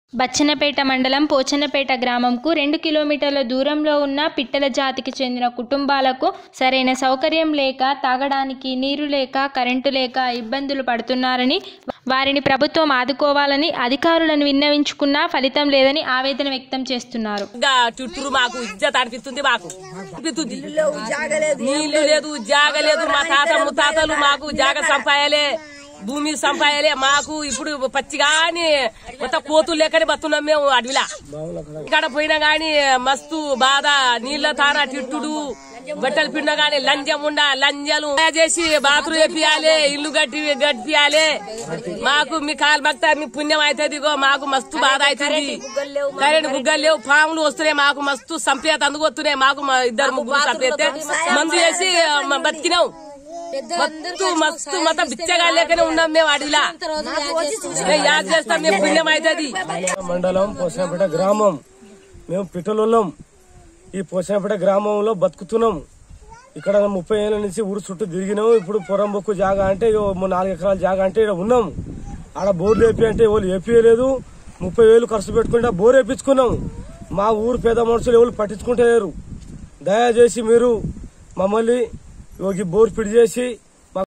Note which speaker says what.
Speaker 1: బచ్చన్నపేట మండలం పోచన్నపేట గ్రామంకు రెండు కిలోమీటర్ల దూరంలో ఉన్న పిట్టల జాతికి చెందిన కుటుంబాలకు సరైన సౌకర్యం లేక తాగడానికి నీరు లేక కరెంటు లేక ఇబ్బందులు పడుతున్నారని వారిని ప్రభుత్వం ఆదుకోవాలని అధికారులను విన్నవించుకున్నా ఫలితం లేదని ఆవేదన వ్యక్తం చేస్తున్నారు
Speaker 2: ఇంకా చుట్టూరు మాకు ఇజ్జత్ అనిపిస్తుంది మాకు అనిపిస్తుంది నీళ్లు లేదు జాగ లేదు మా తాత ముత్తాతలు మాకు జాగ సంపాయాలే భూమి సంపాయాలే మాకు ఇప్పుడు పచ్చిగాని మొత్తం కోతులు లేకనే బతున్నాం మేము అడవిలా ఇక్కడ పోయినా గాని మస్తు బాధ నీళ్ల తాన తిట్టుడు బట్టలు పిండ గాని లంజం ఉండ లంజలు చేసి బాత్రూమ్ వేపియాలి ఇల్లు గట్టి గట్టియాలి మాకు మీ కాలు భక్త మీ పుణ్యం అవుతుంది ఇగో మాకు మస్తు బాధ అవుతుంది కరెంట్ బుగ్గలు లేవు పాములు వస్తున్నాయి మాకు మస్తు సంపేత అందుకు వస్తున్నాయి మాకు మా ఇద్దరు ముగ్గురు సంపేతే మందు చేసి మ- బతికినాం మస్తు మస్తు మొత్తం బిచ్చగా లేకనే ఉన్నాం మేము అడవిలా మేము యాద్ చేస్తాం మేము పుణ్యం అవుతుంది
Speaker 3: మండలం పోసనపేట గ్రామం మేము పిట్టలున్నాం ఈ పోసనపేట గ్రామంలో బతుకుతున్నాం ఇక్కడ ముప్పై ఏళ్ళ నుంచి ఊరు చుట్టూ తిరిగినాం ఇప్పుడు పొరంబొక్కు జాగా అంటే ఇగో మూడు నాలుగు ఎకరాల జాగా అంటే ఇక్కడ ఉన్నాం ఆడ బోర్లు వేపి అంటే ఎవరు వేపియలేదు ముప్పై వేలు ఖర్చు పెట్టుకుంటే బోర్ వేపించుకున్నాం మా ఊరు పేద మనుషులు ఎవరు పట్టించుకుంటలేరు దయచేసి మీరు మమ్మల్ని ఒక బోర్ పిడి చేసి